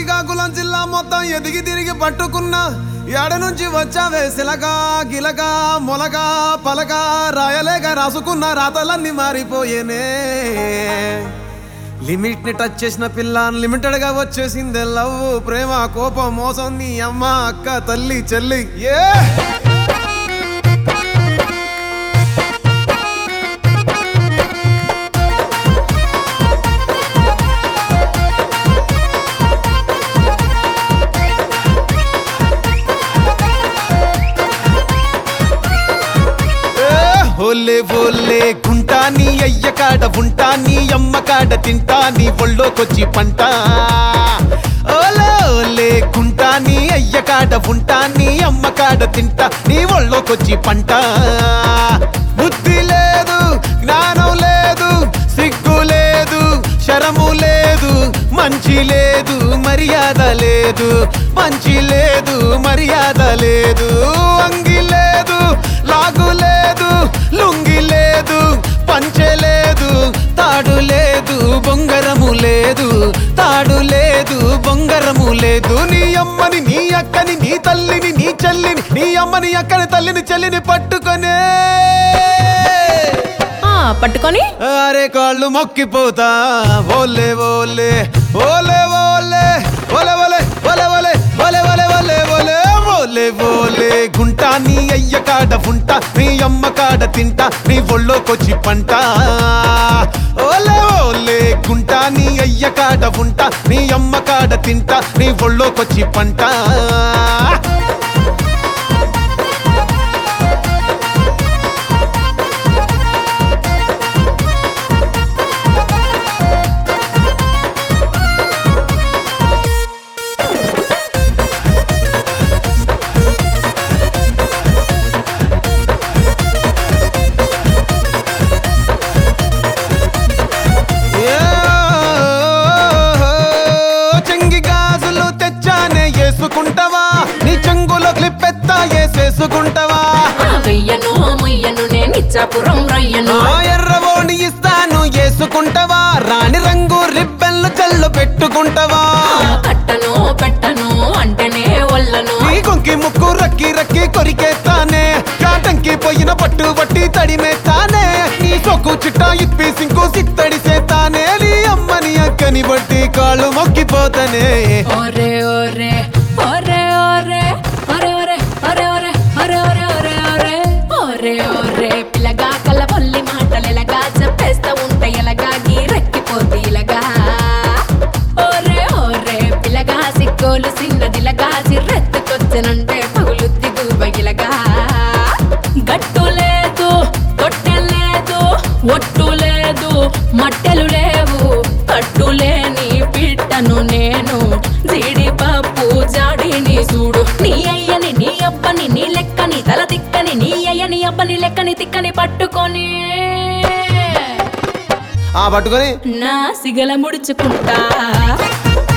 శ్రీకాకుళం జిల్లా మొత్తం ఎదిగి తిరిగి పట్టుకున్నా ఎడ నుంచి వచ్చావే సిలగా గిలగా మొలగా పలగా రాయలేక రాసుకున్న రాతలన్నీ మారిపోయేనే లిమిట్ ని టచ్ చేసిన పిల్ల అన్లిమిటెడ్ గా వచ్చేసిందే లవ్ ప్రేమ కోపం మోసం నీ అమ్మ అక్క తల్లి చెల్లి ఏ ఓలే ఓలే గుంటా నీ అయ్య కాడ ఉంటా నీ అమ్మ కాడ తింటా నీ ఒళ్ళోకొచ్చి పంట ఓలే ఓలే గుంటా నీ అయ్య కాడ ఉంటా నీ అమ్మ కాడ తింటా నీ ఒళ్ళోకొచ్చి పంట బుద్ధి లేదు జ్ఞానం లేదు సిగ్గు లేదు శరము లేదు మంచి లేదు మర్యాద లేదు మంచి లేదు మర్యాద లేదు అంగి లేదు లాగు లేదు లుంగి లేదు పంచె లేదు తాడు లేదు బొంగరము లేదు తాడు లేదు బొంగరము లేదు నీ అమ్మని నీ అక్కని నీ తల్లిని నీ చెల్లిని నీ అమ్మని అక్కని తల్లిని చెల్లిని పట్టుకొనే ఆ, పట్టుకొని అరే కాళ్ళు మొక్కిపోతా ఓలే ఓలే ఓలే ఓలే ఓలే ఓలే ఓలే ఓలే ఓలే ఓలే ఓలే ఓలే ఓలే ఓలే గుంటా నీ అయ్య కాడ ఉంటా నీ అమ్మ కాడ తింటా నీ ఒళ్ళోకొచ్చి పంట ఓలే ఓలే గుంటా నీ అయ్య కాడ ఉంటా నీ అమ్మ కాడ తింటా నీ ఒళ్ళోకొచ్చి పంట ఏ చెంగి గాజులు తెచ్చానే వేసుకుంటావా నీ చెంగులో క్లిప్పెత్తా వేసేసుకుంటావా ఆ, వెయ్యను మొయ్యను నేను ఇచ్చాపురం రొయ్యను ఆ ఎర్రబోని ఇస్తాను వేసుకుంటావా రాణి రంగు రిబ్బన్లు చల్లు పెట్టుకుంటావా ఆ, కట్టను పెట్టను అంటేనే ఒళ్ళను నీ కొంకి ముక్కు రక్కి రక్కి కొరికేస్తానే కాటంకి పోయిన పట్టు పట్టి తడిమేస్తానే నీ సొక్కు చిట్టా ఇప్పి సింకు సిత్తడి చేస్తానే నీ అమ్మని అక్కని బట్టి కాళ్ళు మొక్కిపోతానే ఒరే ఒరే ఒరే ఒరే ఒరే ఒరే ఒరే ఒరే ఒరే ఒరే ఒరే ఒరే ఒరే ఒరే పిల్లగా కళ్ళ పొల్లి మాటలు ఎలాగా చెప్పేస్తా ఉంటే ఎలాగా గీరెక్కిపోతే ఇలాగా ఒరే ఒరే పిల్లగా సిగ్గోలు చిన్నదిలగా చిర్రెత్తుకొచ్చనంటే పగులుద్ది దూబగిలగా గట్టు లేదు తొట్టె లేదు ఒట్టు లేదు మట్టెలు లేవు కట్టు లేని పిట్టను నేను జీడిపప్పు జాడిని చూడు నీ అయ్యని నీ అబ్బని నీ లెక్కని తల తిక్కని నీ అయ్యని అబ్బని లెక్కని తిక్కని పట్టుకొని ఆ పట్టుకొని నా సిగల ముడుచుకుంటా